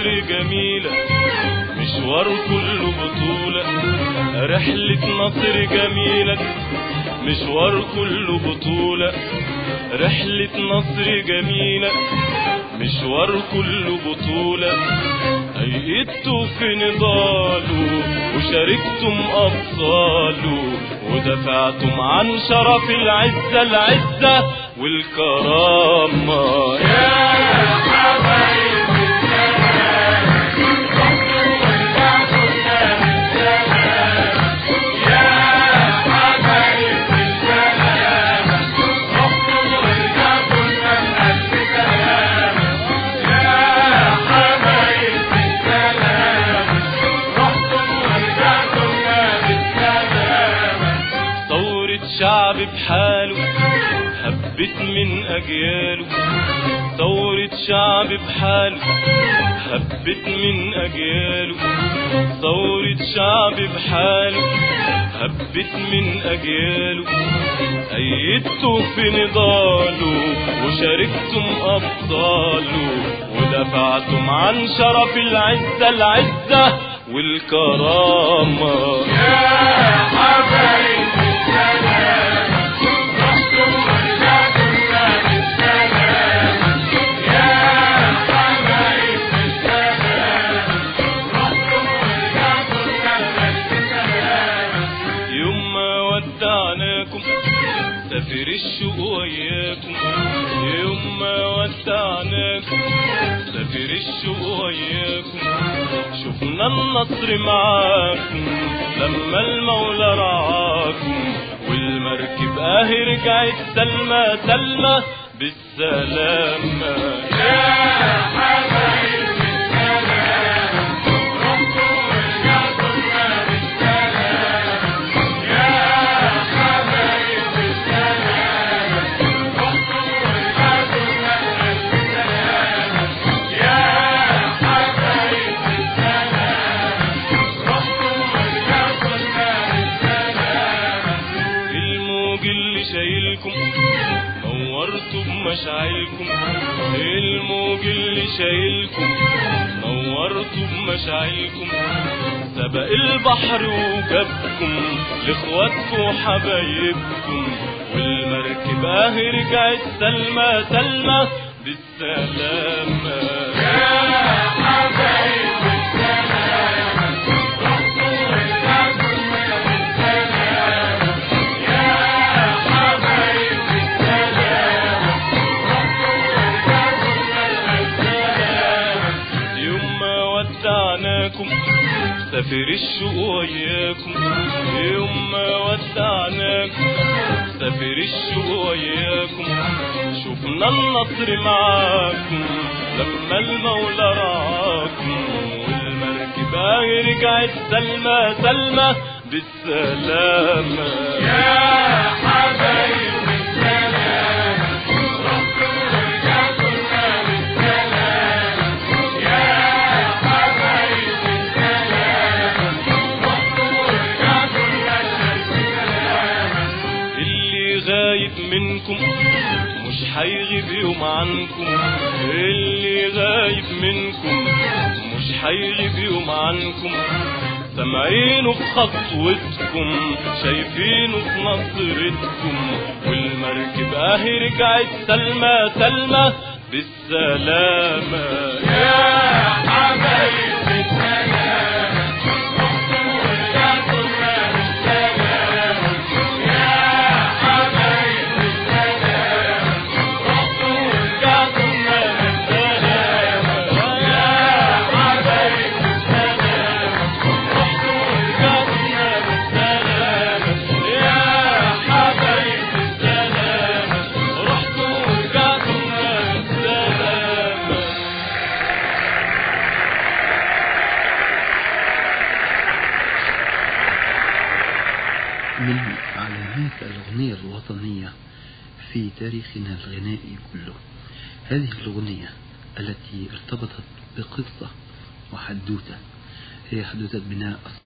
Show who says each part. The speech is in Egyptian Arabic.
Speaker 1: النصر جميلة مشوار كله بطولة رحلة نصر جميلة مشوار كله بطولة رحلة نصر جميلة مشوار كله بطولة أيدتوا في نضاله وشاركتم أبطاله ودفعتم عن شرف العزة العزة والكرامة يا ثورة شعب بحاله هبت من أجياله ثورة شعب بحاله هبت من أجياله ثورة شعب بحاله هبت من أجياله أيدتوا في نضاله وشاركتم أبطاله ودفعتم عن شرف العزة العزة والكرامة يا حبايبي يوم ما ودعناكم سافر الشوق وياكم يوم ما ودعناكم سافر الشوق وياكم شفنا النصر معاكم لما المولى رعاكم والمركب اهي رجعت سلمى سلمى بالسلامة يا حبايبي الموج اللي شايلكم نورتوا بمشاعلكم الموج اللي شايلكم نورتوا بمشاعلكم سبق البحر وجابكم لاخواتكم وحبايبكم والمركب اهي رجعت سلمى سلمى بالسلامة يا حبايبي يوم ما ودعناكم سافر الشوق وياكم يوم ما ودعناكم سافر الشوق وياكم شفنا النصر معاكم لما المولى رعاكم والمركب اهي رجعت سلمى سلمى بالسلامة يا حبايبي اللي غايب منكم مش هيغيب يوم عنكم اللي غايب منكم مش هيغيب يوم عنكم سامعينه في خطوتكم شايفينه في نصرتكم والمركب اهي رجعت سلمى سلمى بالسلامة يا حبايبي
Speaker 2: من علامات الأغنية الوطنية في تاريخنا الغنائي كله هذه الأغنية التي ارتبطت بقصة وحدوتة هي حدوتة بناء